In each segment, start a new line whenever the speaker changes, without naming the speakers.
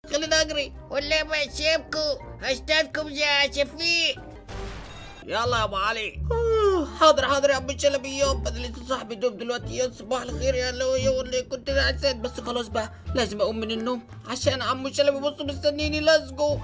خلينا اجري
ولا ما اسيبكم هشتتكم يا شفيق
يلا يا ابو علي
آه، حاضر حاضر يا عم شلبي يابا انا لسه صاحبي دوب دلوقتي يا صباح الخير يا لويا والله كنت نعسان بس خلاص بقى لازم اقوم من النوم عشان عمو شلبي بصوا مستنيني ليتس جو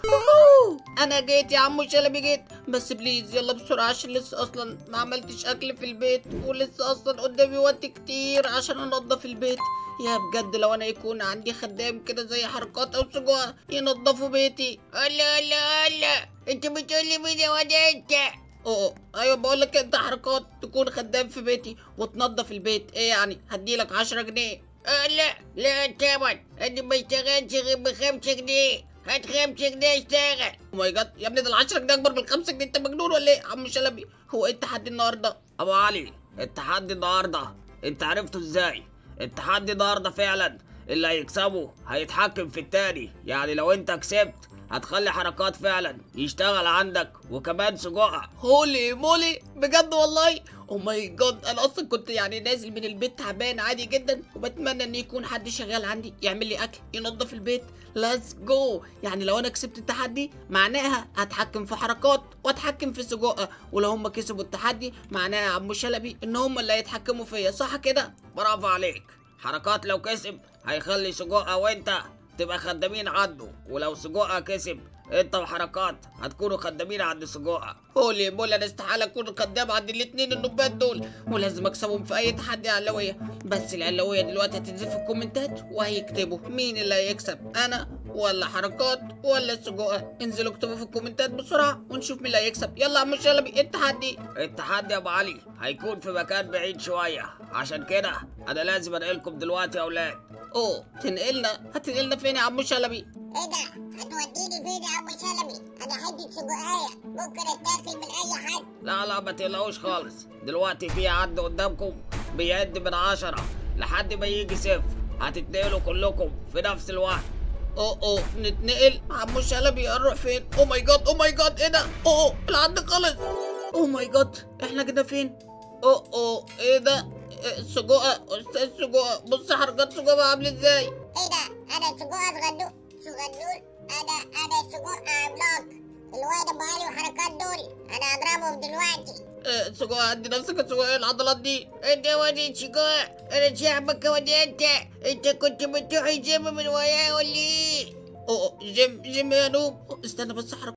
انا جيت يا عمو شلبي جيت بس بليز يلا بسرعه عشان لسه اصلا ما عملتش اكل في البيت ولسه اصلا قدامي وقت كتير عشان انضف البيت يا بجد لو انا يكون عندي خدام كده زي حركات او سجوع ينضفوا بيتي
هلا هلا هلا انت بتقولي مين يا واد انت
اوه ايوه بقول لك انت حركات تكون خدام في بيتي وتنظف البيت ايه يعني هديلك 10 جنيه
آه لا لا طبعا انا ما اشتغلش غير بخمسة جنيه هات خمسة جنيه اشتغل
او ماي جاد يا ابني ده ال 10 جنيه اكبر من ال 5 جنيه انت مجنون ولا ايه عم شلبي هو ايه التحدي النهارده
ابو علي التحدي النهارده انت عرفته ازاي التحدي النهارده فعلا اللي هيكسبه هيتحكم في التاني يعني لو انت كسبت هتخلي حركات فعلا يشتغل عندك وكمان سجوعة
هولي مولي بجد والله او ماي جاد انا اصلا كنت يعني نازل من البيت تعبان عادي جدا وبتمنى ان يكون حد شغال عندي يعمل لي اكل ينظف البيت ليتس جو يعني لو انا كسبت التحدي معناها هتحكم في حركات واتحكم في سجوقه ولو هم كسبوا التحدي معناها يا عم شلبي ان هم اللي هيتحكموا فيا صح كده
برافو عليك حركات لو كسب هيخلي سجوعة وانت تبقى خدامين عنده ولو سجوعة كسب انت وحركات هتكونوا خدامين عند سجوعة
هولي مولي انا استحاله اكون قدام عند الاتنين النوبات دول ولازم اكسبهم في اي تحدي علويه بس العلويه دلوقتي هتنزل في الكومنتات وهيكتبوا مين اللي هيكسب انا ولا حركات ولا السجوقه انزلوا اكتبوا في الكومنتات بسرعه ونشوف مين اللي هيكسب يلا يا عم شلبي إيه التحدي
التحدي يا ابو علي هيكون في مكان بعيد شوية عشان كده انا لازم انقلكم دلوقتي يا اولاد
اوه تنقلنا هتنقلنا فين يا عم شلبي
ايه ده هتوديني فين يا ابو شلبي انا حته سجقايه ممكن اتاكل من اي حد
لا لا ما تقلقوش خالص دلوقتي في حد قدامكم بيعد من عشرة لحد ما يجي صفر هتتنقلوا كلكم في نفس الوقت
اوه اوه نتنقل عمو شلبي هنروح فين او ماي جاد او ماي جاد ايه ده اوه العد خلص او ماي جاد احنا كده فين اوه اوه ايه ده إيه، سجوقه استاذ سجوقه بص حركات سجوقه عامله ازاي
ايه ده انا سجقه صغنون صغنون انا انا سجقه عملاق الواد ابو علي وحركات دول انا هضربهم دلوقتي
إيه، سجوقه عندي نفسك يا سجوقه إيه العضلات دي
انت واد سجقه انا شعبك واد انت انت كنت بتروح الجيم من ورايا ولا ايه
اوه جيم جيم يا نوب استنى بس حركة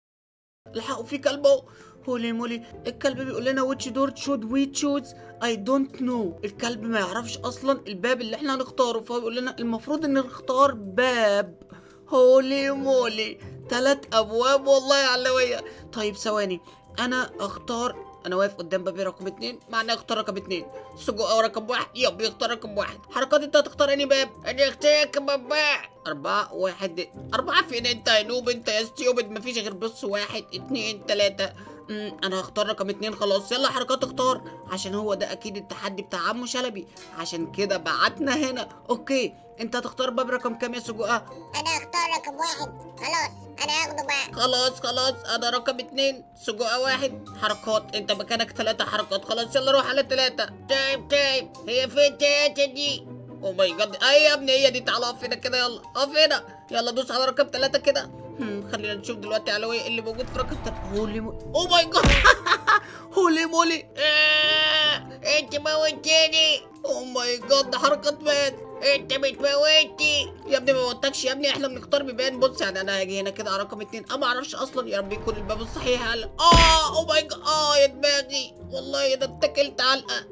الحقوا في كلب اهو هولي مولي الكلب بيقول لنا which door should we choose I don't know الكلب ما يعرفش اصلا الباب اللي احنا هنختاره فهو بيقول لنا المفروض ان نختار باب هولي مولي تلات ابواب والله يا علوية طيب ثواني انا اختار انا واقف قدام بابي رقم اتنين معناه اختار رقم اتنين سجق رقم واحد يب يختار رقم واحد حركات انت هتختار انهي باب
انا اخترت بابا
أربعة واحد أربعة فين أنت يا نوب أنت يا ستيوبد مفيش غير بص واحد اتنين تلاتة أمم، أنا هختار رقم اتنين خلاص يلا حركات اختار عشان هو ده أكيد التحدي بتاع عمو شلبي عشان كده بعتنا هنا أوكي أنت هتختار باب رقم كام يا سجوقة
انا اختار رقم واحد خلاص انا هاخده بقى
خلاص خلاص أنا رقم اتنين سجوقة واحد حركات أنت مكانك تلاتة حركات خلاص يلا روح على تلاتة
طيب طيب هي فين التلاتة دي
او ماي جاد اي يا ابني هي دي تعالى اقف هنا كده يلا اقف هنا يلا دوس على رقم ثلاثة كده هم، خلينا نشوف دلوقتي علوي إيه اللي موجود في رقم ثلاثة هولي مو او ماي جاد هولي مولي
آه انت موتني
او ماي جاد ده حركات مات
انت بتموتني
يا ابني ما موتكش يا ابني احنا بنختار بيبان بص يعني انا هاجي هنا كده على رقم اتنين انا ما اعرفش اصلا يا رب يكون الباب الصحيح هلا اه او ماي جاد اه يا دماغي والله ده اتكلت علقه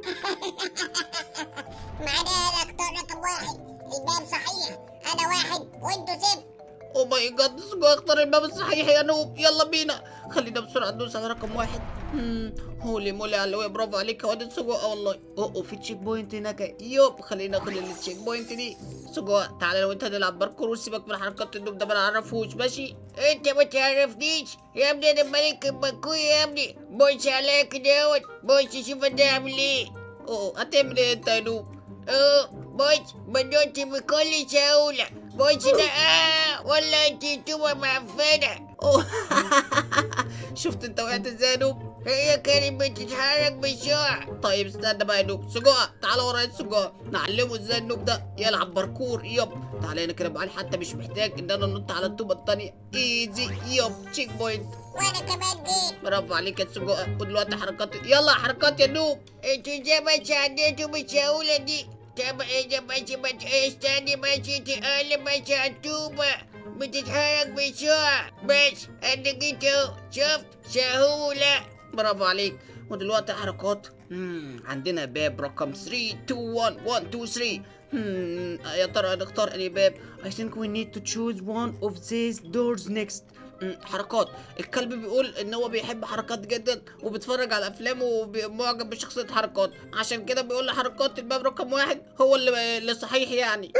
معناها انا اختار رقم واحد الباب صحيح انا واحد وانتوا صفر
او ماي جاد سجوا اختار الباب الصحيح يا نوب يلا بينا خلينا بسرعه ندوس على رقم واحد مم، هولي مولي علوي برافو عليك يا واد سجوا اه والله اوه أوه، في تشيك بوينت هناك يوب خلينا ناخد التشيك بوينت دي سجوا تعالى لو انت نلعب باركور وسيبك من حركات النوب ده ما نعرفوش ماشي
انت ما تعرفنيش يا ابني انا ملك البكو يا ابني بص عليا كده بص شوف انا اعمل ايه
اوه هتعمل ايه انت يا نوب
اه بص بدوت بكل سهولة بص ده اه ولا انت توبة معفنة
أوه. شفت انت وقعت ازاي يا نوب
هي كانت بتتحرك بسرعة
طيب استنى بقى يا نوب سجوقة تعالى ورايا السجوقة نعلمه ازاي النوب ده يلعب باركور يب تعالى هنا كده بقى حتى مش محتاج ان انا انط على الطوبة التانية ايزي يب تشيك بوينت
وانا كمان جيت
برافو عليك يا سجوقة ودلوقتي حركات يلا حركات يا نوب
انتوا ازاي ما ساعدتوا بالسهولة دي طب اذا بس ما استني بس تقل بس على الطوبة بتتحرك بسرعة بس انا جيت اهو شفت سهولة
برافو عليك ودلوقتي حركات مم. عندنا باب رقم 3 2 1 1 2 3 مم. يا ترى نختار انهي باب I think we need to choose one of these doors next مم. حركات الكلب بيقول ان هو بيحب حركات جدا وبيتفرج على افلام ومعجب بشخصية حركات عشان كده بيقول لحركات الباب رقم واحد هو اللي اللي صحيح يعني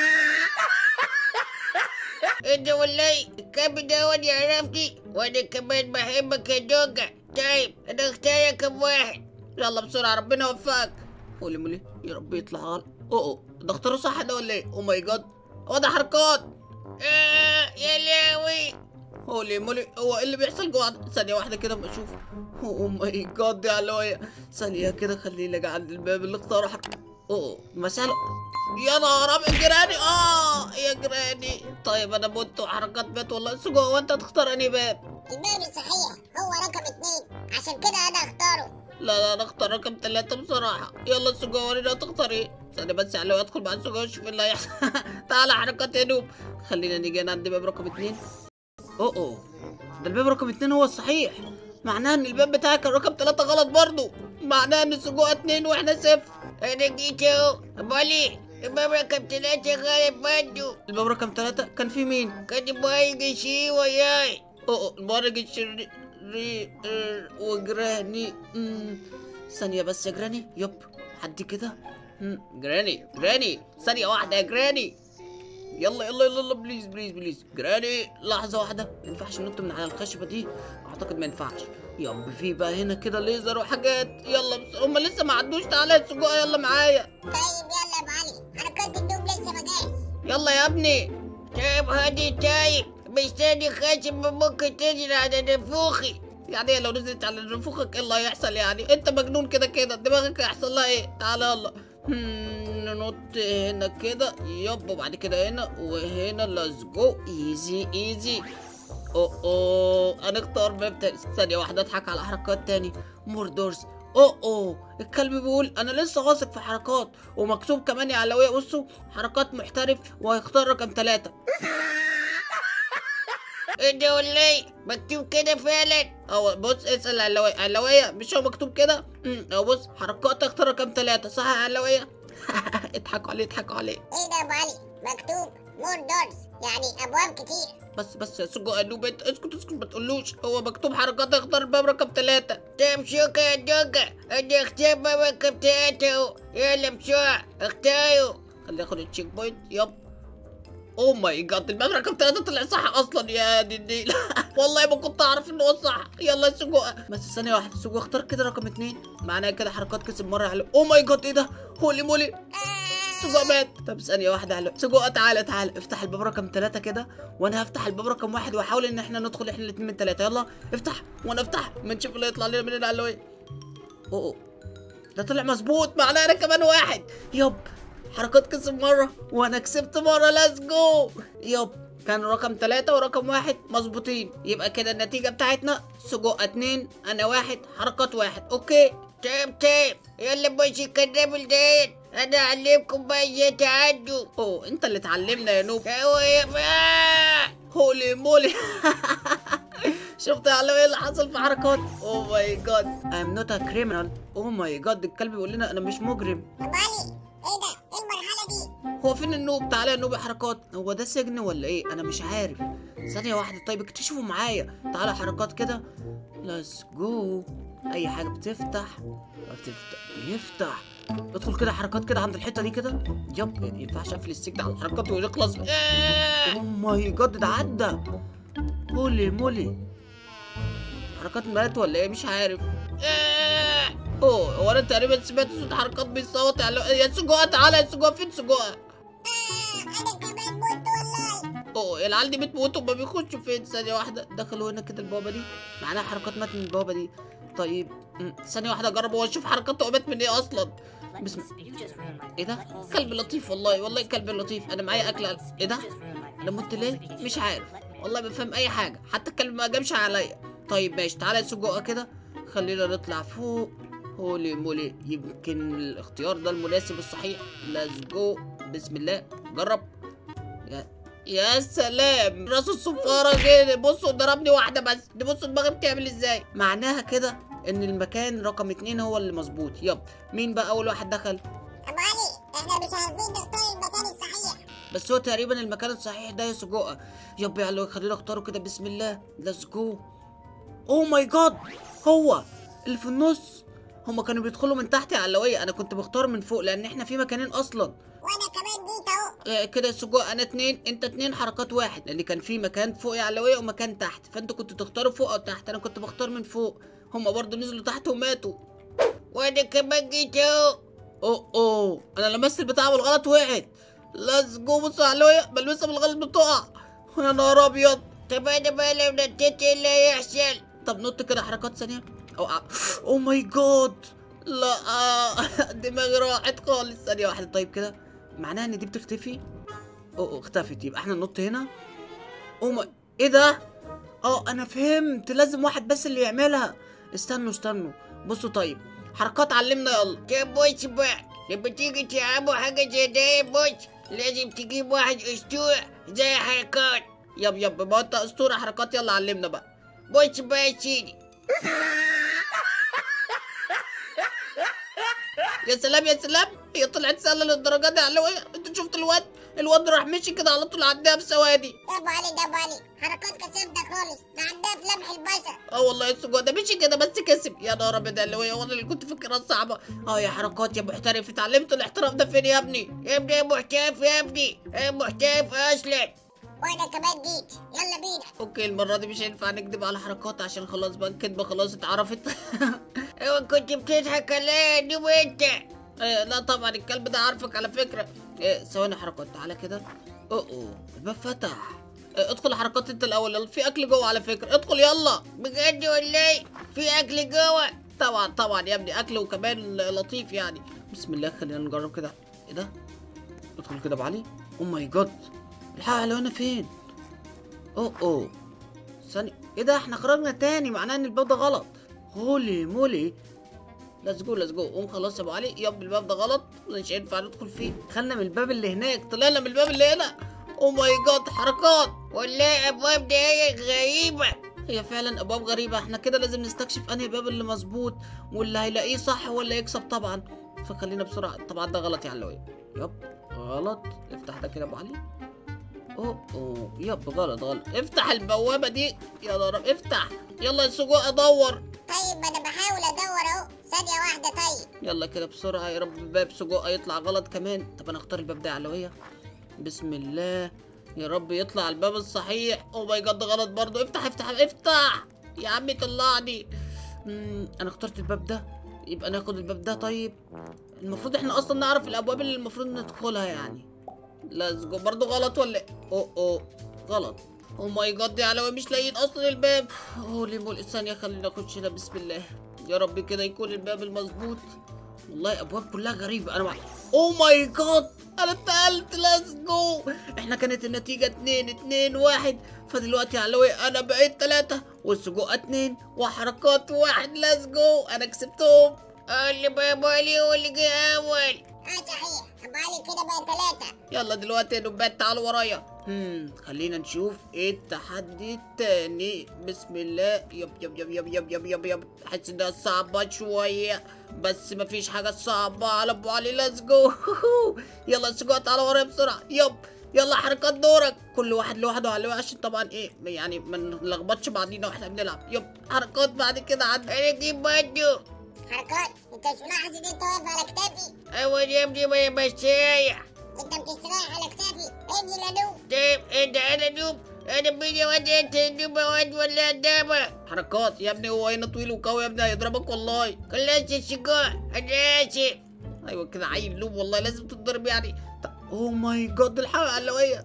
انت والله الكلب ده ودي عرفتي وانا كمان بحبك يا دوجة طيب انا اختار رقم واحد
يلا بسرعة ربنا يوفقك قولي مولي يا رب يطلع غلط اوه اوه ده اختاره صح ده ولا ايه؟ او ماي جاد هو ده حركات
آه يا لهوي
هولي مولي هو ايه اللي بيحصل جوه ثانية واحدة كده اما اشوف اوه ماي جاد يا علوية ثانية كده خليني اجي عند الباب اللي اختاره حركة اوه مسألة يا نهار ابيض جيراني اه يا جيراني طيب انا مت وحركات بيت والله سجوا هو انت هتختار انهي باب؟
الباب الصحيح هو رقم اتنين عشان كده انا اختاره
لا لا انا اختار رقم ثلاثة بصراحة يلا سجوا ورينا هتختار ايه؟ ثانية بس يا علوية ادخل مع سجوا وشوف ايه اللي هيحصل تعالى حركات يا نوب خلينا نيجي هنا عند باب رقم اتنين اوه اوه ده الباب رقم اتنين هو الصحيح معناها ان الباب بتاعك كان رقم ثلاثة غلط برضو معناها ان سجوها اتنين واحنا صفر
انا جيت اهو بولي الباب رقم تلاتة غالب برضه
الباب رقم ثلاثة كان في مين؟
كان بايق شي وياي
اوه اوه المهرج الشرير ر- وجراني مم. ثانية بس يا جراني يب حد كده مم. جراني جراني ثانية واحدة يا جراني يلا يلا يلا يلا بليز بليز بليز جراني لحظة واحدة ما ينفعش ننط من على الخشبة دي أعتقد ما ينفعش يب في بقى هنا كده ليزر وحاجات يلا بس هما لسه ما عدوش تعالى يا سجوها يلا معايا
طيب يلا يا معلم حركات النوم لسه ما جاش
يلا يا ابني
طيب هادي طيب مستني خشب ممكن تنزل على نفوخي
يعني إيه لو نزلت على نفوخك ايه اللي هيحصل يعني انت مجنون كده كده دماغك هيحصل لها ايه تعالى يلا هم، ننط هنا كده يب وبعد كده هنا وهنا ليتس جو ايزي ايزي اوه اوه هنختار باب تاني ثانية واحدة اضحك على حركات تاني مور دورز اوه اوه الكلب بيقول انا لسه واثق في حركات ومكتوب كمان يا علوية بصوا حركات محترف وهيختار رقم ثلاثة
ايه ده والله مكتوب كده فعلا
اه بص اسال علوية علوية مش هو مكتوب كده امم اه بص حركات اختار رقم ثلاثة صح يا علوية اضحكوا عليه اضحكوا عليه
ايه ده يا ابو علي مكتوب مور دورز يعني ابواب كتير
بس بس يا سجو قالوا بنت اسكت اسكت ما تقولوش هو مكتوب حركات اختار الباب رقم ثلاثة
طيب شكرا يا دوجة انا اختار باب رقم تلاتة اهو يلا بسرعة اختاروا
خليني اخد التشيك بوينت يب اوه ماي جاد الباب رقم ثلاثة طلع صح اصلا يا دي النيل والله ما كنت اعرف ان هو صح يلا يا سجو بس ثانية واحدة سجو اختار كده رقم اتنين معناها كده حركات كسب مرة على اوه ماي جاد ايه ده هولي مولي سجو مات طب ثانية واحدة على سجو تعالى تعالى افتح الباب رقم ثلاثة كده وانا هفتح الباب رقم واحد واحاول ان احنا ندخل احنا الاتنين من ثلاثة يلا افتح وانا افتح ما نشوف اللي يطلع لنا منين على اوه اوه ده طلع مظبوط معناه انا كمان واحد يب حركات كسب مرة وانا كسبت مرة ليتس جو يب كان رقم ثلاثة ورقم واحد مظبوطين يبقى كده النتيجة بتاعتنا سجق اتنين انا واحد حركات واحد اوكي
طيب طيب يلا بس الكنابل ديت انا اعلمكم بقى ازاي تعدوا
اوه انت اللي اتعلمنا يا نوب
هو يا آه!
هولي مولي شفت يا علوي ايه اللي حصل في حركات اوه ماي جاد I'm not a criminal اوه ماي جاد الكلب بيقول لنا انا مش مجرم
ابو علي ايه ده ايه المرحلة دي
هو فين النوب تعالى يا نوب يا حركات هو ده سجن ولا ايه انا مش عارف ثانية واحدة طيب اكتشفوا معايا تعالى حركات كده ليتس جو اي حاجة بتفتح بتفتح يفتح ادخل كده حركات كده عند الحتة دي كده يب ما ينفعش اقفل السجن على الحركات ويخلص
آه!
اوه ماي جاد ده عدى هولي مولي حركات مات ولا ايه مش عارف
آه!
اوه هو انا تقريبا سمعت صوت حركات بيصوت على يا سجوها تعالى يا سجوها فين سجوها
انا كمان مت والله
اوه العيال دي بتموت وما بيخشوا فين ثانيه واحده دخلوا هنا كده البوابه دي معناها حركات مات من البوابه دي طيب مم، ثانيه واحده اجرب هو اشوف حركاته مات من ايه اصلا بسم ايه ده كلب لطيف والله والله كلب لطيف انا معايا اكل ايه ده انا مت ليه مش عارف والله ما بفهم اي حاجه حتى الكلب ما جامش عليا طيب ماشي تعالى يا سجوقه كده خلينا نطلع فوق هولي مولي يمكن الاختيار ده المناسب الصحيح ليتس جو بسم الله جرب يا يا سلام راس الصفارة كده بصوا ضربني واحدة بس دي بصوا دماغي بتعمل ازاي معناها كده ان المكان رقم اتنين هو اللي مظبوط يب مين بقى اول واحد دخل
ابو علي احنا مش عارفين نختار المكان الصحيح
بس هو تقريبا المكان الصحيح ده يا سجوقة يب يلا خلينا اختاره كده بسم الله ليتس جو اوه ماي جاد هو اللي في النص هما كانوا بيدخلوا من تحت يا علوية انا كنت بختار من فوق لان احنا في مكانين اصلا
وانا كمان جيت اهو
آه، كده يا سجوقة انا اتنين انت اتنين حركات واحد لان كان في مكان فوق يا علوية ومكان تحت فانتوا كنتوا تختاروا فوق او تحت انا كنت بختار من فوق هما برضو نزلوا تحت وماتوا
وانا كمان جيت اهو
اوه اوه انا لمست البتاع بالغلط وقعت ليتس جو بصوا يا علوية بلمسها بالغلط بتقع يا نهار ابيض
طب انا بقى لو نطيت ايه اللي هيحصل
طب نط كده حركات ثانية او اوه ماي جاد لا آه، دماغي راحت خالص ثانية واحدة طيب كده معناها ان دي بتختفي اوه أوه، اختفت يبقى احنا ننط هنا اوه ما ايه ده اه انا فهمت لازم واحد بس اللي يعملها استنوا استنوا بصوا طيب حركات علمنا يلا
طب بص بقى لما تيجي تلعبوا حاجة زي ده بص لازم تجيب واحد اسطورة زي حركات
يب يب ما انت اسطورة حركات يلا علمنا بقى
بص بقى يا سيدي
يا سلام يا سلام هي طلعت سهله للدرجه دي على انت شفت الواد الواد راح مشي كده على طول عداها في ثواني
يا ابو علي ده ابو علي حركات كسبتك خالص ده عندها في لمح البصر
اه والله يا سجود ده مشي كده بس كسب يا نهار ابيض اللي هو وانا اللي كنت فاكرها صعبه اه يا حركات يا محترف اتعلمت الاحتراف ده فين يا ابني
يا ابني يا محترف يا ابني انا محترف اصلا
وانا كمان جيت يلا بينا
اوكي المره دي مش هينفع نكذب على حركات عشان خلاص بقى الكدبه خلاص اتعرفت
هو كنت بتضحك عليا دي وانت
آه، لا طبعا الكلب ده عارفك على فكره آه، ثواني حركات تعالى كده اوه اوه الباب فتح آه، ادخل حركات انت الاول يلا في اكل جوه على فكره ادخل يلا
بجد والله في اكل جوه
طبعا طبعا يا ابني اكل وكمان لطيف يعني بسم الله خلينا نجرب كده ايه ده ادخل كده بعلي او ماي جاد الحق لو انا فين اوه اوه ثانية ايه ده احنا خرجنا تاني معناه ان الباب ده غلط هولي مولي ليتس جو ليتس جو قوم خلاص يا ابو علي يب الباب ده غلط مش هينفع ندخل فيه دخلنا من الباب اللي هناك طلعنا من الباب اللي هنا او ماي جاد حركات
والله ابواب دي هي غريبة
هي فعلا ابواب غريبه احنا كده لازم نستكشف انهي باب اللي مظبوط واللي هيلاقيه صح هو اللي يكسب طبعا فخلينا بسرعه طبعا ده غلط يا علوي يب غلط افتح ده كده يا ابو علي اوه اوه يب غلط غلط افتح البوابه دي يا رب افتح يلا يا سجوق ادور
طيب ما انا بحاول ادور اهو ثانية واحدة طيب
يلا كده بسرعه يا رب باب سجوق يطلع غلط كمان طب انا اختار الباب ده يا علويه بسم الله يا رب يطلع الباب الصحيح او ماي جاد غلط برضو افتح افتح افتح يا عمي طلعني مم، انا اخترت الباب ده يبقى ناخد الباب ده طيب المفروض احنا اصلا نعرف الابواب اللي المفروض ندخلها يعني ليتس جو برضو غلط ولا إيه؟ اوه اوه غلط او ماي جاد يا علوي مش لاقيين اصلا الباب هولي مول ثانيه خلينا نخش هنا بسم الله يا رب كده يكون الباب المظبوط والله ابواب كلها غريبه انا مع... او ماي جاد انا اتقلت ليتس جو احنا كانت النتيجه 2 2 1 فدلوقتي يا علوي انا بقيت 3 والسجوقه 2 وحركات واحد ليتس جو انا كسبتهم
اللي بابا علي هو اللي جه اول
اه صحيح ابو علي كده بقى ثلاثة
يلا دلوقتي يا نبات تعالوا ورايا هم خلينا نشوف ايه التحدي التاني بسم الله يب يب يب يب يب يب يب يب حاسس انها صعبة شوية بس مفيش حاجة صعبة على ابو علي ليتس جو يلا سجوا تعالوا ورايا بسرعة يب يلا حركات دورك كل واحد لوحده على عشان طبعا ايه يعني ما نلخبطش بعضينا واحنا بنلعب يب حركات بعد كده عد
انا جيب برضه
حركات انت مش ملاحظ ان انت واقف على كتافي
اول يا ابني ما بستريح
انت بتستريح على كتافي انزل يا نوب
طيب انت انا نوب انا بيني وانت انت نوب وانت ولا قدامك
حركات يا ابني هو هنا طويل وقوي يا ابني هيضربك والله
خلاص السجار انا اسف
ايوه كده عيل لوب والله لازم تتضرب يعني اوه ماي جاد الحلقه علويه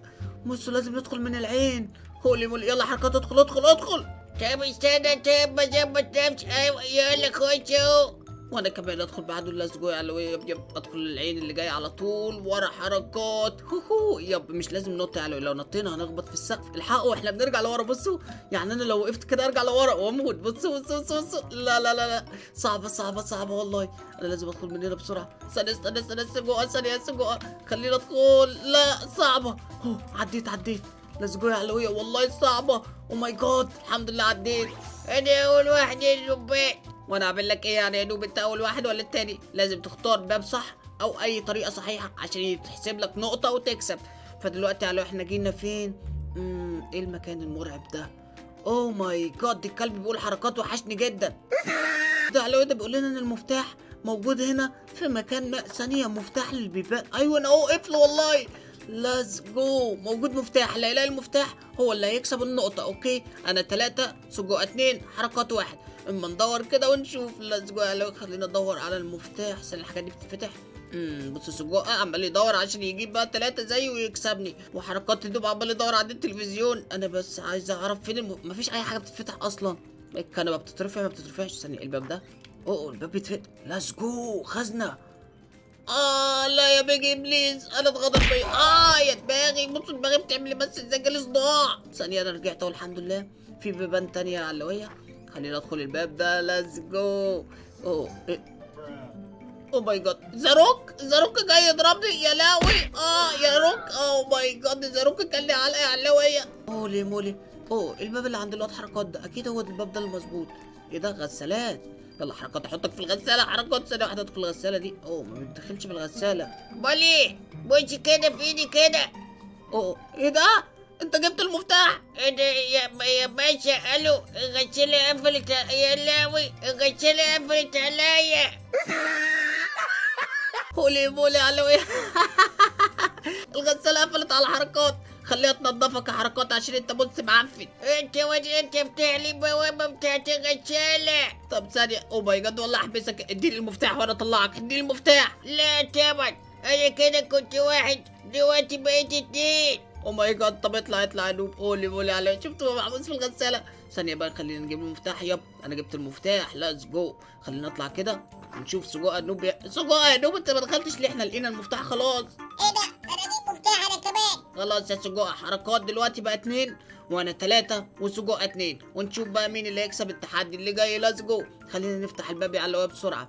بصوا لازم ندخل من العين هولي مولي يلا حركات ادخل ادخل ادخل
طب استنى طب بظبط نفسي ايوه يلا خش اهو
وانا كمان ادخل بعده اللزجو على يب يب ادخل العين اللي جاي على طول ورا حركات هو هو يب مش لازم ننط على لو نطينا هنخبط في السقف الحقوا احنا بنرجع لورا بصوا يعني انا لو وقفت كده ارجع لورا واموت بصوا بصوا بصوا, بصوا. لا لا لا لا صعبه صعبه صعبه والله انا لازم ادخل من هنا بسرعه استنى استنى استنى استنى ثانيه استنى خلينا ادخل لا صعبه هو عديت عديت لزجو يا علوية والله صعبة او ماي جاد الحمد لله عديت
انا اول واحد الزباط
وانا اعمل لك ايه يعني يا دوب انت اول واحد ولا التاني لازم تختار باب صح او اي طريقه صحيحه عشان يتحسب لك نقطه وتكسب فدلوقتي على احنا جينا فين امم ايه المكان المرعب ده اوه ماي جاد الكلب بيقول حركات وحشني جدا ده على ده بيقول لنا ان المفتاح موجود هنا في مكان ما ثانيه مفتاح للبيبان ايوه انا اهو قفل والله ليتس جو موجود مفتاح اللي هيلاقي المفتاح هو اللي هيكسب النقطة اوكي انا تلاتة سجو اتنين حركات واحد اما ندور كده ونشوف ليتس جو خلينا ندور على المفتاح عشان الحاجات دي بتتفتح امم بص سجو عمال يدور عشان يجيب بقى تلاتة زيه ويكسبني وحركات الدوب عمال يدور على التلفزيون انا بس عايز اعرف فين الم... مفيش اي حاجة بتتفتح اصلا الكنبة بتترفع ما بتترفعش ثانية الباب ده اوه الباب بيتفتح ليتس جو خزنة اه لا يا بيجي بليز انا اتغضب بيا اه يا دماغي بص دماغي بتعمل لي بس ازاي جالي صداع ثانيه انا رجعت اهو الحمد لله في بيبان تانية علوية خلينا ادخل الباب ده ليتس جو اوه إيه؟ او ماي جاد زاروك زاروك جاي يضربني يا لاوي اه يا روك اوه ماي جاد زاروك كان لي علقه علوية هولي مولي اوه الباب اللي عند الواد حركات ده اكيد هو الباب ده المظبوط ايه ده غسالات يلا حركات احطك في الغساله حركات ثانيه واحده ادخل الغساله دي اوه ما بتدخلش في الغساله
بولي بص كده في ايدي كده
اوه ايه ده انت جبت المفتاح
ايه ده يا يا باشا الو الغسالة قفلت يا لاوي الغسالة قفلت عليا
هولي بولي علوي الغساله قفلت على حركات خليها تنضفك يا حركات عشان انت بص معفن
انت واد انت بتاع لي بوابة بتاعت الغسالة
طب ثانيه او ماي جاد والله احبسك اديني المفتاح وانا اطلعك اديني المفتاح
لا طبعا انا كده كنت واحد دلوقتي بقيت اتنين
او ماي جاد طب اطلع اطلع يا نوب قولي قولي عليه شفت هو محبوس في الغساله ثانيه بقى خلينا نجيب المفتاح يب انا جبت المفتاح ليتس جو خلينا نطلع كده ونشوف سجوء النوب يا سجوء يا نوب انت ما دخلتش ليه احنا لقينا المفتاح خلاص
ايه ده انا اجيب مفتاح انا كمان
خلاص يا سجوء حركات دلوقتي بقى اتنين وانا تلاتة وسجوء اتنين ونشوف بقى مين اللي هيكسب التحدي اللي جاي ليتس جو خلينا نفتح الباب على الواد بسرعه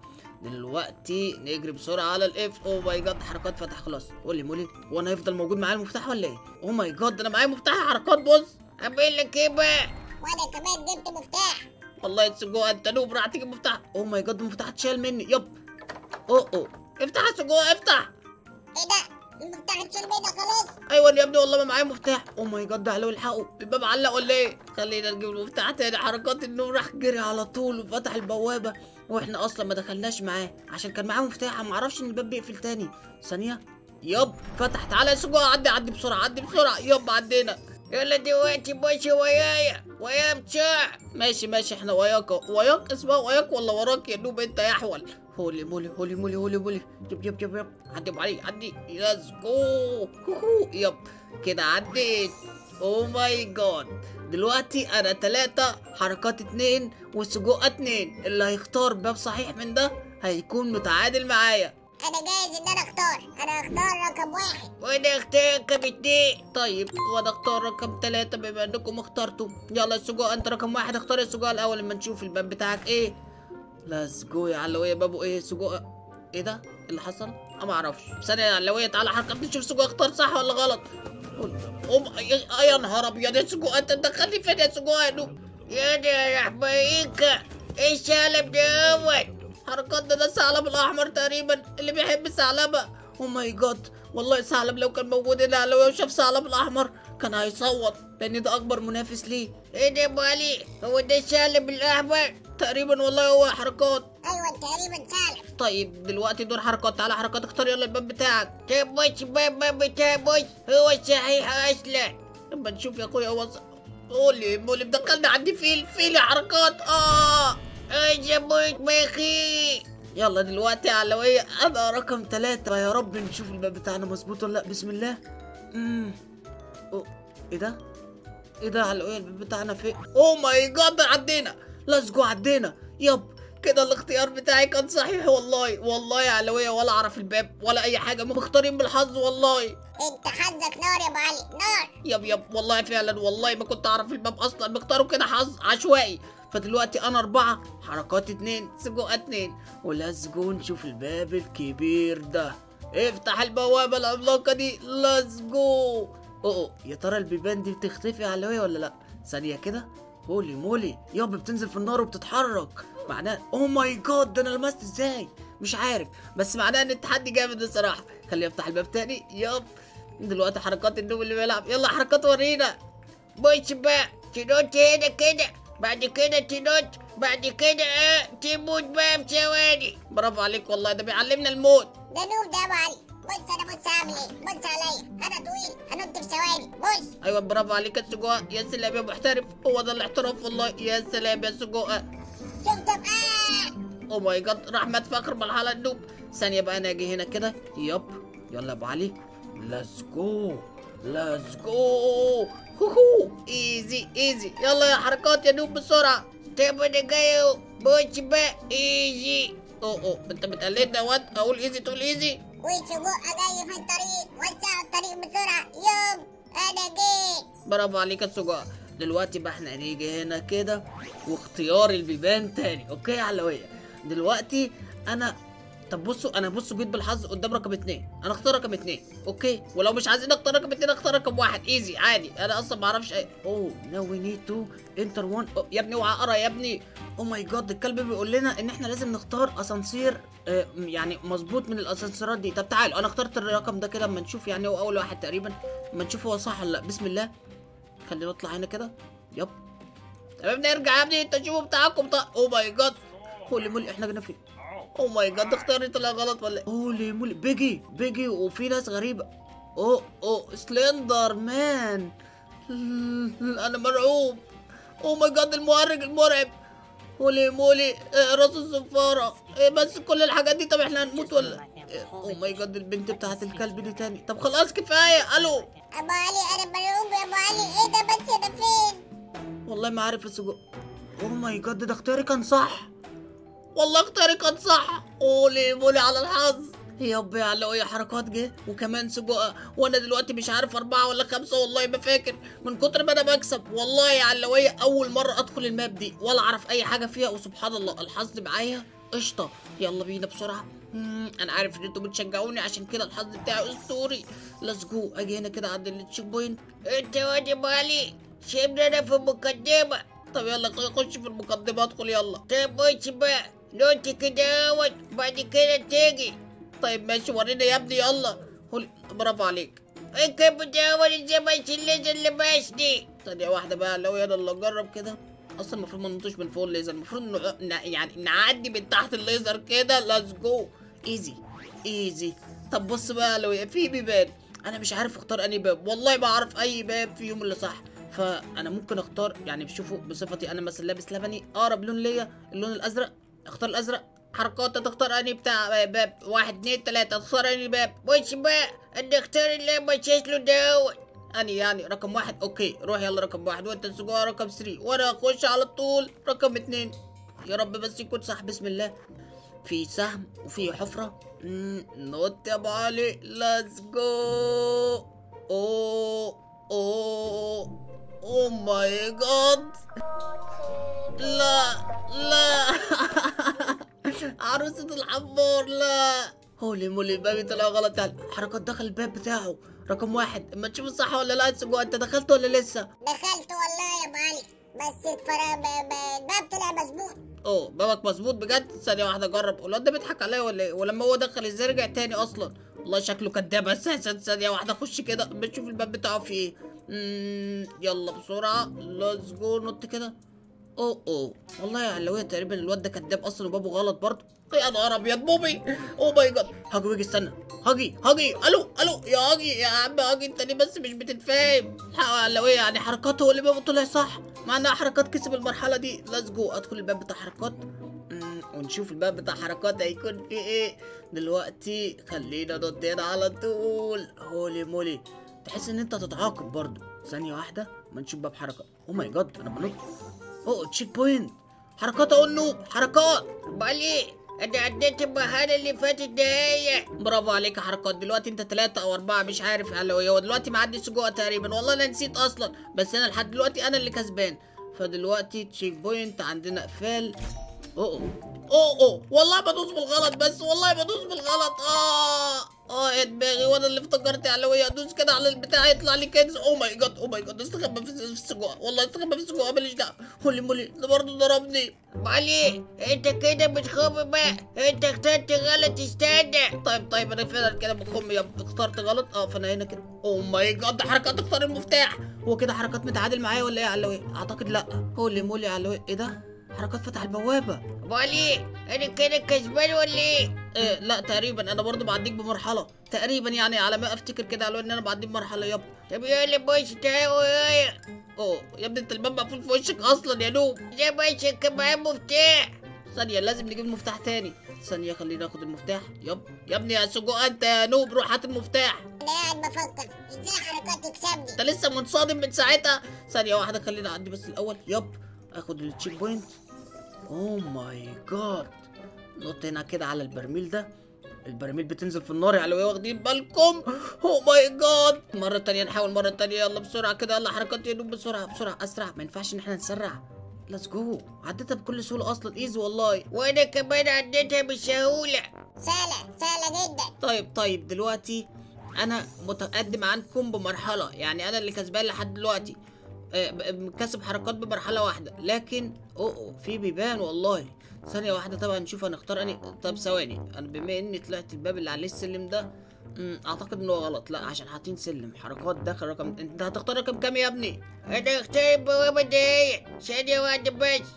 دلوقتي نجري بسرعه على القفل اوه ماي جاد حركات فتح خلاص قول لي مولي وانا هيفضل موجود معايا المفتاح ولا ايه اوه ماي جاد انا معايا مفتاح يا حركات بص
اعمل لك ايه بقى
وانا كمان جبت مفتاح
والله يا سجوء انت نوب راح تجيب مفتاح اوه ماي جاد المفتاح اتشال مني يب اوه اوه افتح يا سجوء افتح
ايه ده المفتاح اتشال مني خلاص
ايوه يا ابني والله ما معايا مفتاح اوه ماي جاد ده علوي الحقه الباب علق ولا ايه خلينا نجيب المفتاح تاني حركات النور راح جري على طول وفتح البوابه واحنا اصلا ما دخلناش معاه عشان كان معاه مفتاح ما اعرفش ان الباب بيقفل تاني ثانيه يب فتح تعالى يا سجوة عدي عدي بسرعه عدي بسرعه يب عدينا
يلا دلوقتي بص ويايا ويا بتاع
ماشي ماشي احنا وياك أهو. وياك اسمها وياك ولا وراك يا نوب انت يا احول هولي مولي هولي مولي هولي مولي يب يب يب يب عدي ابو علي عدي ليتس جو يب كده عديت او ماي جاد دلوقتي انا تلاتة حركات اتنين وسجوء اتنين اللي هيختار باب صحيح من ده هيكون متعادل معايا
انا جاهز ان انا اختار انا هختار رقم واحد
وانا اختار رقم اتنين
طيب وانا اختار رقم ثلاثة بما انكم اخترتوا يلا يا سجوء انت رقم واحد اختار يا سجوء الاول لما نشوف الباب بتاعك ايه ليتس جو يا علوية بابه ايه سجوء ايه ده إيه اللي حصل انا ما اعرفش ثانية يا علوية تعالى حركة نشوف سجوء اختار صح ولا غلط أم يا يا نهار ابيض يا سجوء انت دخلني فين يا سجوء يا نوب
يا ده رحميكا ايه الشلب دوت
حركات ده ده الثعلب الاحمر تقريبا اللي بيحب الثعلبة او ماي جاد والله الثعلب لو كان موجود هنا علوية وشاف الثعلب الاحمر كان هيصوت لان ده اكبر منافس ليه
ايه ده بالي هو ده الشلب الاحمر
تقريبا والله هو حركات
ايوه تقريبا سالم
طيب دلوقتي دور حركات تعالى حركات اختار يلا الباب بتاعك
طب بص بابا بتاع بص هو الصحيح اصلا
اما نشوف يا اخويا هو ص- قولي قولي مدخلني عندي فيل فيل يا حركات اه
اه زبوت مخي
يلا دلوقتي يا علوية انا رقم ثلاثة يا رب نشوف الباب بتاعنا مظبوط ولا لا بسم الله امم أوه، ايه ده ايه ده على الباب بتاعنا فين اوه ماي جاد عدينا ليتس جو عدينا يب كده الاختيار بتاعي كان صحيح والله والله يا علوية ولا اعرف الباب ولا اي حاجه مختارين بالحظ والله
انت حظك نار يا ابو علي نار
يب يب والله فعلا والله ما كنت اعرف الباب اصلا بيختاروا كده حظ عشوائي فدلوقتي انا اربعة حركات اتنين سجوقة اتنين وليتس جو نشوف الباب الكبير ده افتح البوابة العملاقة دي ليتس جو اوه يا ترى البيبان دي بتختفي على الهواء ولا لا ثانية كده هولي مولي ياب بتنزل في النار وبتتحرك معناه اوه ماي جاد ده انا لمست ازاي مش عارف بس معناه ان التحدي جامد بصراحة خليني افتح الباب تاني ياب دلوقتي حركات النوم اللي بيلعب يلا حركات ورينا
بص بقى تنط هنا كده بعد كده تنط بعد كده اه تموت بقى في ثواني
برافو عليك والله ده بيعلمنا الموت
ده نوب ده يا ابو علي بص انا بص هعمل ايه بص عليا انا طويل هنط في ثواني بص
ايوه برافو عليك يا سجوة يا سلام يا محترف هو ده الاحتراف والله يا سلام يا سجوة
شفت اه
او ماي جاد راح مات في اخر مرحله النوب ثانيه بقى انا اجي هنا كده يب يلا يا ابو علي ليتس جو ليتس جو هوهو ايزي ايزي يلا يا حركات يا نوب بسرعه
طب انا جاي اهو بص بقى ايزي
اوه اوه انت بتقلدني يا واد اقول ايزي تقول ايزي
وسجوقة جاي في الطريق وسع الطريق بسرعة يوم انا جيت
برافو عليك يا سجوة دلوقتي بقى احنا هنيجي هنا كده واختيار البيبان تاني اوكي يا علوية دلوقتي انا طب بصوا انا بصوا جيت بالحظ قدام رقم اتنين انا اختار رقم اتنين اوكي ولو مش عايزين اختار رقم اتنين اختار رقم واحد ايزي عادي انا اصلا ما اعرفش اي اوه ناو وي نيد تو انتر وان يا ابني اوعى اقرا يا ابني او ماي جاد الكلب بيقول لنا ان احنا لازم نختار اسانسير آه، يعني مظبوط من الاسانسيرات دي طب تعالوا انا اخترت الرقم ده كده اما نشوف يعني هو اول واحد تقريبا اما نشوف هو صح ولا لا بسم الله خلينا نطلع هنا كده يب طب يا ابني ارجع يا ابني انت شوفوا بتاعكم طيب اوه ماي جاد هولي مولي احنا جينا فين اوه ماي جاد اختياري طلع غلط ولا ايه هولي مولي بيجي بيجي وفي ناس غريبة اوه اوه سلندر مان انا مرعوب اوه ماي جاد المهرج المرعب هولي مولي آه، راس الصفارة إيه بس كل الحاجات دي طب احنا هنموت ولا إيه، اوه ماي جاد البنت بتاعت الكلب دي تاني طب خلاص كفاية الو
ابو علي انا مرعوب يا ابو علي ايه ده بس انا فين
والله ما عارف السجق اوه ماي جاد ده اختياري كان صح والله اختياري كان صح قولي بولي على الحظ يا يا على ايه حركات جه وكمان سجقة وانا دلوقتي مش عارف اربعة ولا خمسة والله ما فاكر من كتر ما انا بكسب والله يا علوية اول مرة ادخل الماب دي ولا اعرف اي حاجة فيها وسبحان الله الحظ معايا قشطة يلا بينا بسرعة مم، انا عارف ان انتوا بتشجعوني عشان كده الحظ بتاعي اسطوري ليتس جو اجي هنا كده عند التشيك بوينت
انت واد يا ابو علي سيبني انا في المقدمة
طب يلا خش في المقدمة ادخل يلا
طب بص بقى نط كده اهوت بعد كده تيجي
طيب ماشي ورينا يا ابني يلا قول برافو عليك
انت بتدور ازاي ماشي الليزر اللي ماشي
ثانية واحدة بقى لو يلا اللي اجرب كده اصلا المفروض ما ننطش من فوق الليزر المفروض انه ن- يعني نعدي من تحت الليزر كده ليتس جو ايزي ايزي طب بص بقى لو في بيبان انا مش عارف اختار انهي باب والله ما اعرف اي باب فيهم اللي صح فانا ممكن اختار يعني بشوفوا بصفتي انا مثلا لابس لبني اقرب لون ليا اللون الازرق اختار الازرق حركات تختار انهي بتاع باب واحد اتنين تلاتة تختار انهي باب
بص بقى انا اختار اللي ماشيش له دوت
اني يعني رقم واحد اوكي روح يلا رقم واحد وانت سجوها رقم 3 وانا اخش على طول رقم اتنين يا رب بس يكون صح بسم الله في سهم وفي حفرة مم، نوت يا ابو علي ليتس جو اوه اوه اوه ماي جاد لا لا عروسة الحمار لا هولي مولي الباب طلع غلط يعني حركات دخل الباب بتاعه رقم واحد اما تشوف صح ولا لا سجوا انت دخلت ولا لسه
دخلت والله يا ابو علي بس اتفرج ب- ب- الباب طلع مظبوط
اوه بابك مظبوط بجد ثانية واحدة جرب الواد ده بيضحك عليا ولا ايه ولما هو دخل ازاي رجع تاني اصلا والله شكله كداب اساسا ثانية واحدة خش كده بنشوف الباب بتاعه فيه ايه مم، يلا بسرعة ليتس جو نط كده اوه اوه والله يا علوية تقريبا الواد ده كداب اصلا وبابه غلط برضه يا نهار ابيض بوبي اوه ماي جاد هاجي ويجي استنى هاجي هاجي الو الو يا هاجي يا عم هاجي انت ليه بس مش بتتفاهم الحق يا علوية يعني حركاته هو اللي بابه طلع صح مع انها حركات كسب المرحلة دي ليتس جو ادخل الباب بتاع حركات مم، ونشوف الباب بتاع حركات هيكون فيه ايه دلوقتي خلينا نط هنا على طول هولي مولي تحس ان انت تتعاقب برضه ثانيه واحده ما نشوف باب حركه او ماي جاد انا بنط اوه تشيك بوينت حركات اقول نوب حركات
بالي انا عديت المرحلة اللي فاتت دهية
برافو عليك يا حركات دلوقتي انت ثلاثة او اربعة مش عارف هل هو هو دلوقتي معدي سجوة تقريبا والله انا نسيت اصلا بس انا لحد دلوقتي انا اللي كسبان فدلوقتي تشيك بوينت عندنا قفال اوه اوه اوه والله بدوس بالغلط بس والله بدوس بالغلط اه اه يا دماغي وانا اللي افتكرت علوية ادوس كده على البتاع يطلع لي كنز او ماي جاد او ماي جاد استخبى في في السجوة والله استخبى في السجوة ماليش دعوة هولي مولي ده برضه ضربني
بالي انت كده بتخوف بقى انت اخترت غلط استنى
طيب طيب انا فعلا كده بخم يا اخترت غلط اه فانا هنا كده اوه ماي جاد حركات اختار المفتاح هو كده حركات متعادل معايا ولا ايه يا علوي اعتقد لا هولي مولي يا علوي ايه ده حركات فتح البوابه
بالي انا كده كسبان ولا ايه
إيه لا تقريبا انا برضو بعديك بمرحله تقريبا يعني على ما افتكر كده على ان انا بعديك بمرحله يابا
طب يلا بص تعالى ورايا
اوه يا ابني انت الباب مقفول في وشك اصلا يا نوب
ده بس كان معاه مفتاح
ثانيه لازم نجيب المفتاح تاني ثانيه خلينا ناخد المفتاح يب يا ابني يا سجو انت يا نوب روح هات المفتاح
انا قاعد بفكر ازاي حركات تكسبني
انت لسه منصدم من ساعتها ثانية واحدة خلينا اعدي بس الأول يب اخد التشيك بوينت اوه ماي جاد نط هنا كده على البرميل ده البراميل بتنزل في النار يا علوية واخدين بالكم اوه ماي جاد مرة تانية نحاول مرة تانية يلا بسرعة كده يلا حركات يا دوب بسرعة بسرعة اسرع ما ينفعش ان احنا نسرع ليتس جو عديتها بكل سهولة اصلا ايزي والله
وانا كمان عديتها بسهولة
سهلة سهلة جدا
طيب طيب دلوقتي انا متقدم عنكم بمرحله يعني انا اللي كسبان لحد دلوقتي آه، ب- كسب حركات بمرحله واحده لكن اوه أوه، في بيبان والله ثانيه واحده طبعا نشوف هنختار اني طب ثواني انا بما اني طلعت الباب اللي عليه السلم ده مم، اعتقد انه غلط لا عشان حاطين سلم حركات داخل رقم انت هتختار رقم كام يا ابني
انا اختار البوابة دهية ثانية واحدة بس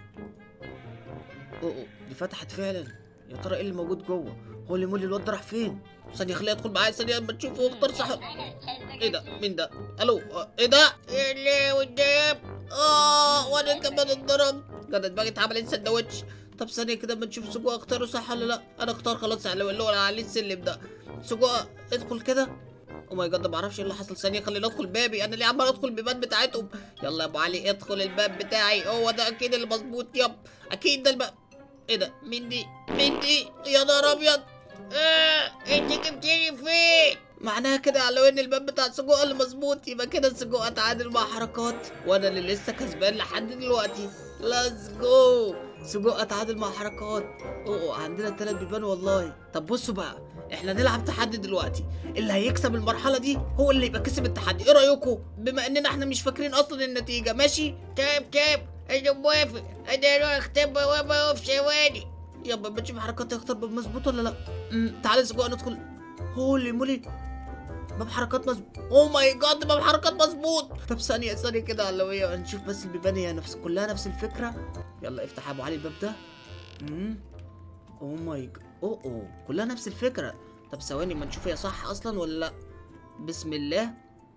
اوه أوه، دي فتحت فعلا يا ترى ايه اللي موجود جوه هولي مولي الواد ده راح فين ثانيه خليه يدخل معايا ثانيه اما تشوفه واختار صح ايه ده مين ده الو آه، ايه ده
يلا والدب
اه وانا كمان اتضربت كانت دماغي اتعملت سندوتش طب ثانيه كده اما نشوف سجوة اختاره صح ولا لا انا اختار خلاص على اللي هو عليه السلم ده سجوة ادخل كده او ماي جاد ما اعرفش ايه اللي حصل ثانيه خليني ادخل بابي انا ليه عمال ادخل البيبان بتاعتهم يلا يا ابو علي ادخل الباب بتاعي هو ده اكيد اللي مظبوط يب اكيد ده الباب ايه ده مين دي مين دي يا نهار ابيض
اه انت جبتني فين
معناها كده على ان الباب بتاع سجوء اللي مظبوط يبقى كده سجوء اتعادل مع حركات وانا اللي لسه كسبان لحد دلوقتي ليتس جو سجوء اتعادل مع حركات اوه عندنا ثلاث بيبان والله طب بصوا بقى احنا نلعب تحدي دلوقتي اللي هيكسب المرحله دي هو اللي يبقى كسب التحدي ايه رايكم بما اننا احنا مش فاكرين اصلا النتيجه ماشي
طيب طيب انا موافق انا اروح اختار بوابة في ثواني
يلا بنشوف حركات يختار باب مظبوط ولا لا امم تعالى سجوء ندخل هولي مولي باب حركات مظبوط اوه ماي جاد باب حركات مظبوط طب ثانيه ثانيه كده علويه نشوف بس البيبان هي نفس كلها نفس الفكره يلا افتح يا ابو علي الباب ده امم اوه ماي جاد اوه اوه كلها نفس الفكره طب ثواني ما نشوف هي صح اصلا ولا لا بسم الله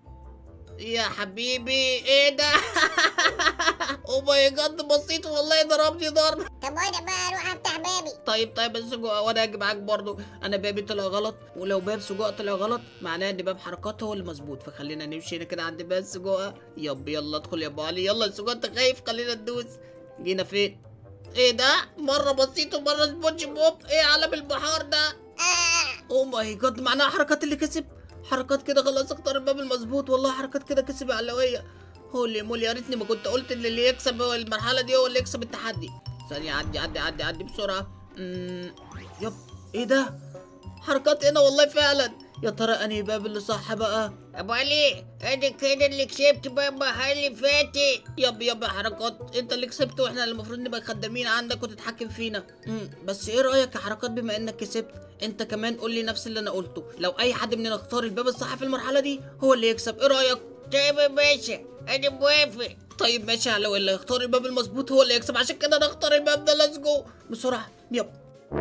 يا حبيبي ايه ده اوه ماي جاد بسيط والله ضربني ضرب
طب وانا بقى اروح افتح بابي
طيب طيب بس سجق وانا هاجي معاك برضو انا بابي طلع غلط ولو باب سجق طلع غلط معناه ان باب حركات هو اللي مظبوط فخلينا نمشي هنا كده عند باب سجق يب يلا ادخل يا ابو علي يلا السجق انت خايف خلينا ندوس جينا فين ايه ده مره بسيط ومره سبونج بوب ايه علم البحار ده
آه
اوه ماي جاد معناها حركات اللي كسب حركات كده خلاص اختار الباب المظبوط والله حركات كده كسب علوية هولي مولي يا ريتني ما كنت قلت ان اللي يكسب هو المرحله دي هو اللي يكسب التحدي ثانيه عدي عدي عدي عدي بسرعه امم يب ايه ده حركات هنا والله فعلا يا ترى انهي باب اللي صح بقى
ابو علي انا كده اللي كسبت بقى المرحلة اللي فاتت
يب يب يا حركات انت اللي كسبت واحنا اللي المفروض نبقى خدامين عندك وتتحكم فينا امم بس ايه رايك يا حركات بما انك كسبت انت كمان قول لي نفس اللي انا قلته لو اي حد مننا اختار الباب الصح في المرحله دي هو اللي يكسب ايه رايك
طيب يا باشا انا موافق
طيب ماشي لو اللي يختار الباب المظبوط هو اللي يكسب عشان كده انا اختار الباب ده ليتس جو بسرعه يب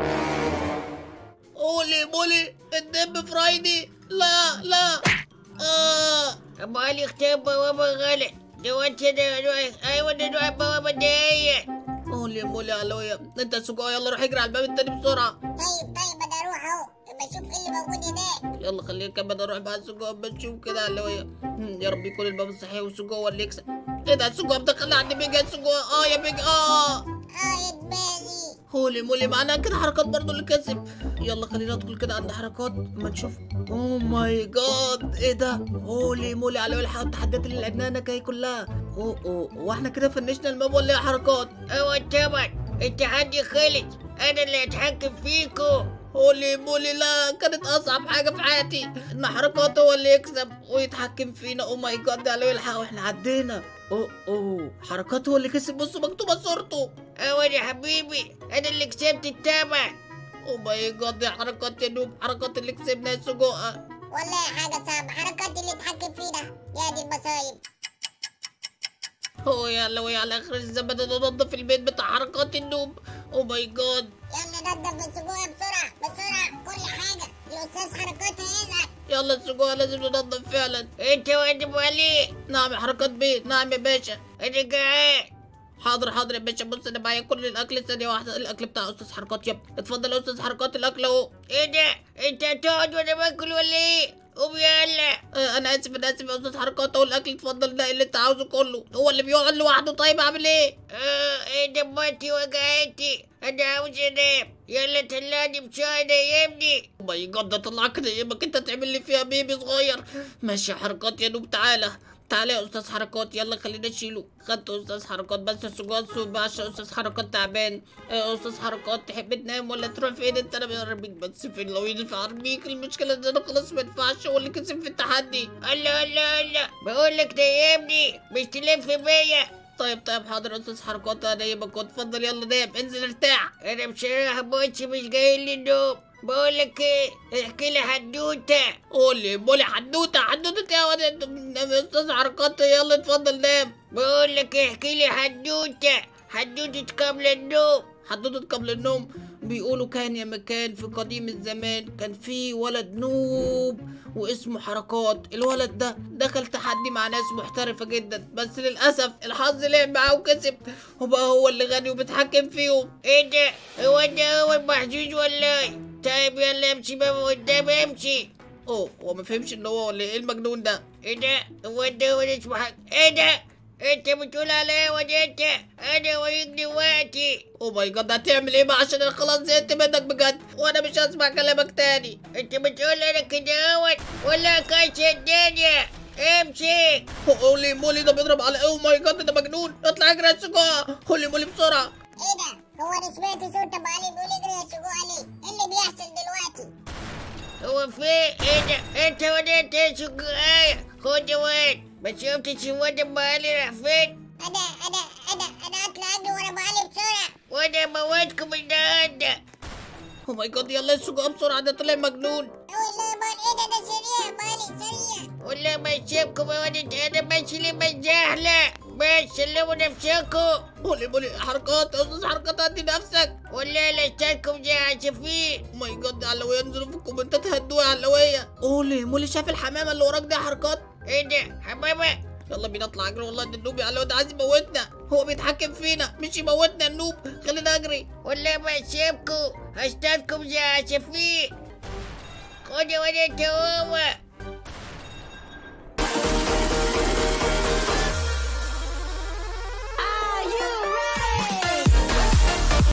قولي بولي الدب فرايدي لا لا آه.
ابو علي اختار بوابة غلط دلوقتي انا اروح ايوه انا اروح البوابة دهية
قولي بولي علويا انت سجوا يلا روح اجري على الباب التاني بسرعه
طيب طيب انا اروح اهو بشوف ايه اللي موجود هناك
يلا خلينا كمان اروح مع السجوع اما نشوف كده على ويا يا رب يكون الباب الصحيح والسجوع هو اللي يكسب ايه ده السجوع مدخل عند بيج يا السجوع اه يا بيج اه
اه يا دماغي
هولي مولي معناها كده حركات برضو اللي كسب يلا خلينا ندخل كده عند حركات اما نشوف اوه ماي جاد ايه ده هولي مولي على الحق التحديات اللي لعبناها هناك هي كلها اوه اوه واحنا كده فنشنا الماب ولا ايه حركات
هو طبعا التحدي خلص انا اللي اتحكم فيكو
هولي مولي لا كانت اصعب حاجه في حياتي ان حركات هو اللي يكسب ويتحكم فينا اوه ماي جاد ده على الحق واحنا عدينا اوه اوه حركات هو اللي كسب بصوا مكتوبه صورته
هو يا حبيبي انا اللي كسبت التمن
اوه ماي جاد يا حركات يا نوب حركات اللي كسبنا يا سجوقه
والله حاجة صعبة حركات اللي اتحكم فينا يا دي المصايب
هو يا لو على اخر الزمن انا انضف البيت بتاع حركات النوب اوه ماي جاد
يلا نضف السجوع بسرعة بسرعة كل حاجة الأستاذ حركات هيزعل
يلا السجوقه لازم ننضف فعلا
انت واجب عليه
نعم يا حركات بيت نعم يا باشا
انا جعان
حاضر حاضر يا باشا بص انا معايا كل الاكل ثانيه واحده الاكل بتاع استاذ حركات يب اتفضل يا استاذ حركات الاكل اهو
ايه ده انت هتقعد وانا باكل ولا ايه قوم يلا
آه، انا اسف انا اسف يا استاذ حركات اهو الاكل اتفضل ده اللي انت عاوزه كله هو اللي بيقعد لوحده طيب اعمل ايه
اه ايه دمتي وجعتي انا عاوز انام يلا طلعني بشاي يا ابني
او ماي جاد ده طلعك كده يبقى انت تعمل لي فيها بيبي صغير ماشي يا حركات يا نوب تعالى تعالى يا استاذ حركات يلا خلينا نشيله خدت استاذ حركات بس السجاد صوب عشان استاذ حركات تعبان آه، استاذ حركات تحب تنام ولا تروح فين انت انا برميك بس فين لو ينفع ارميك المشكله ان انا خلاص ما ينفعش هو اللي كسب في التحدي
الله الله الله بقول لك ده يا ابني مش تلف بيا
طيب طيب حاضر يا استاذ حركات انا يبقى اتفضل يلا نام انزل ارتاح
انا بصراحه بوتش مش جاي لي النوم بقول لك ايه احكي لي حدوته
قولي بولي حدوته حدوته يا واد انت يا استاذ حركات يلا اتفضل نام
بقول لك احكي لي حدوته حدوته قبل النوم
حدوته قبل النوم بيقولوا كان يا مكان في قديم الزمان كان في ولد نوب واسمه حركات الولد ده دخل تحدي مع ناس محترفة جدا بس للأسف الحظ لعب معاه وكسب وبقى هو اللي غني وبيتحكم فيهم
ايه ده هو ده هو المحجوج ولا ايه طيب يلا امشي بابا قدام امشي
اوه هو ما فهمش ان هو ولا ايه المجنون ده
ايه ده هو ده هو اسمه حاج ايه ده انت بتقول عليا ولا انت انا وريك دلوقتي
اوه ماي جاد هتعمل ايه بقى عشان انا خلاص زهقت منك بجد وانا مش هسمع كلامك تاني
انت بتقول انا كده اهوت ولا كاش الدنيا امشي
هولي مولي ده بيضرب على اوه ماي جاد ده مجنون اطلع اجري يا سجا هولي مولي بسرعة
ايه ده هو انا سمعت صوت ابو علي بيقول اجري يا سجوع علي ايه اللي بيحصل دلوقتي
هو في ايه ده انت ولا انت يا شجاعية خد وين ما شفتش الواد ابو علي راح فين
انا انا انا انا اطلع اجري ورا ابو علي بسرعة
وانا موتكم النهارده
اوه ماي جاد يلا يا سجا بسرعة ده طلع مجنون
والله يا بال ايه ده ده سريع ابو علي سريع
ولا ما يسيبكم يا ولد انا ماشي لي مزاحلة بس سلموا نفسكم
هولي مولي حركات يا استاذ حركات هدي نفسك
ولا لا استاذكم زي عصافير
اوه ماي جاد يا علوية انزلوا في الكومنتات هدوها يا علوية هولي مولي شاف الحمامة اللي وراك دي يا حركات
ايه ده حمامة
يلا بينا اطلع اجري والله ده النوب يا علوية ده عايز يموتنا هو بيتحكم فينا مش يموتنا النوب خلينا اجري
ولا ما يسيبكم هستاذكم زي عصافير خد يا ولد هو